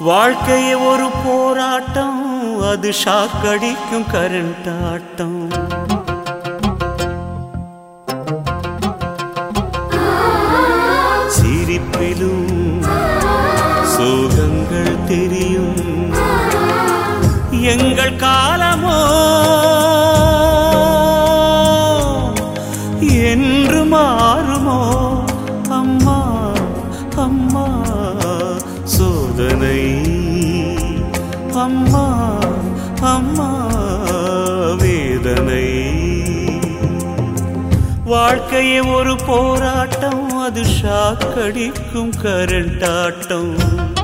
வாழ்க்கையே ஒரு போராட்டம் அது ஷாக்கடிக்கும் கரண்ட் ஆட்டம் சிரிப்பிலும் சோகங்கள் தெரியும் எங்கள் காலமோ என்று மாறுமோ அம்மா அம்மா சோதனை அம்மா அம்மா வேதனை வாழ்க்கையே ஒரு போராட்டம் அது ஷாக்கடிக்கும் கரண்ட் ஆட்டம்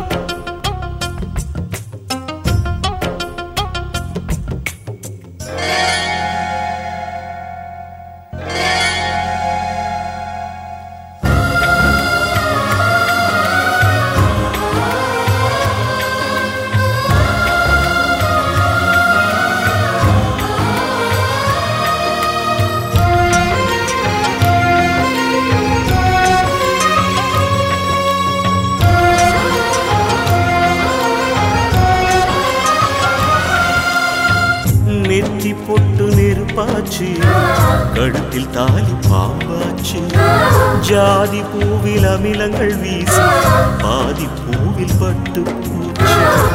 நெத்தி பொட்டு நெருப்பாச்சு கழுத்தில் தாலி பாம்பாச்சு ஜாதி பூவில் அமிலங்கள் வீசி பாதி பூவில் பட்டு பூச்சு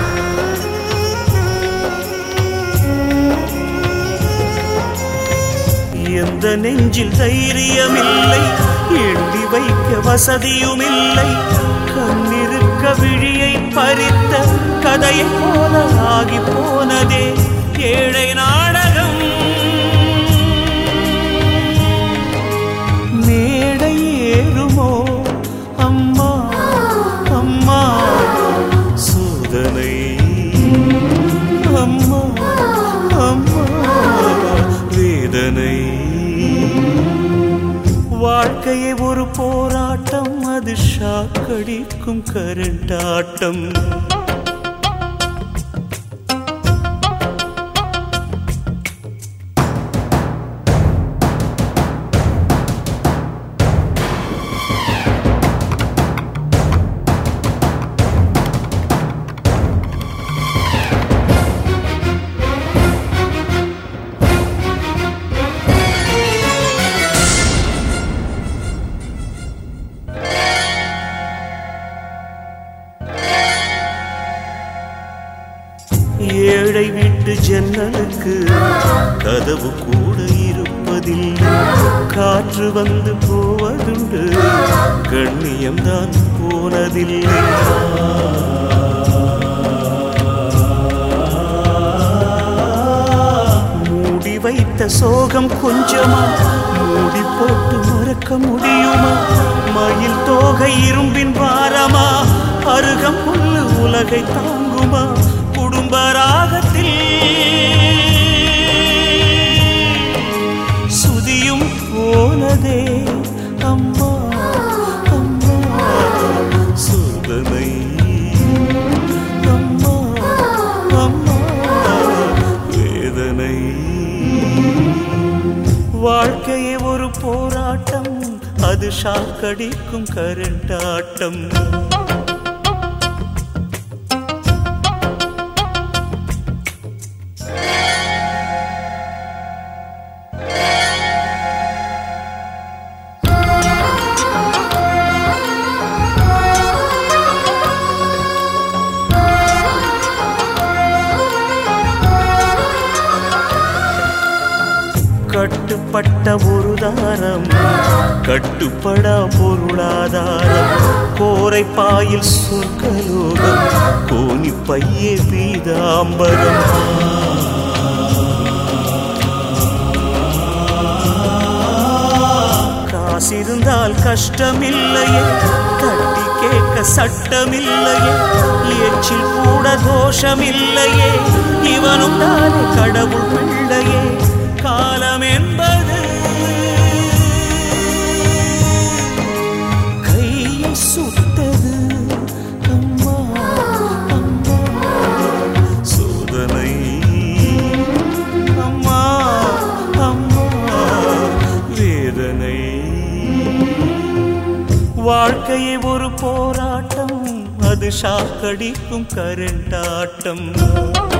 எந்த நெஞ்சில் தைரியமில்லை எண்ணி வைக்க வசதியும் இல்லை கண்ணிருக்க விழியை பறித்த கதையை போல ஆகி போனதே ஏழை நாடகம் மேடை ஏறுமோ அம்மா அம்மா சோதனை அம்மா அம்மா வேதனை வாழ்க்கையே ஒரு போராட்டம் அது ஷாக்கடிக்கும் கரண்ட் ஆட்டம் ஏழை வீட்டு ஜன்னலுக்கு கதவு கூட இருப்பதில்லை காற்று வந்து போவதுண்டு கண்ணியம்தான் போனதில்லை மூடி வைத்த சோகம் கொஞ்சமா மூடி போட்டு மறக்க முடியுமா மயில் தோகை இரும்பின் பாரமா அருகம் புல்லு உலகை தாங்குமா குடும்ப ராகத்தில் சுதியும் போனதே அம்மா அம்மா சோதனை அம்மா அம்மா வேதனை வாழ்க்கையே ஒரு போராட்டம் அது ஷாக்கடிக்கும் கரண்ட் ஆட்டம் கட்டுப்பட்ட ஒரு தாரம் கட்டுப்படா பொருளாதாரம் கோரை பாயில் சொர்க்கலோகம் கோனி பையே பீதாம்பரம் காசிருந்தால் கஷ்டமில்லையே தட்டி கேட்க சட்டமில்லையே எச்சில் கூட தோஷமில்லையே இவனும் தானே கடவுள் பிள்ளையே காலம் என்பது கையை சுட்டது அம்மா அம்மா சோதனை அம்மா அம்மா வேதனை வாழ்க்கையே ஒரு போராட்டம் அது வந்து ஷாக்கடிக்கும் கரண்டாட்டம்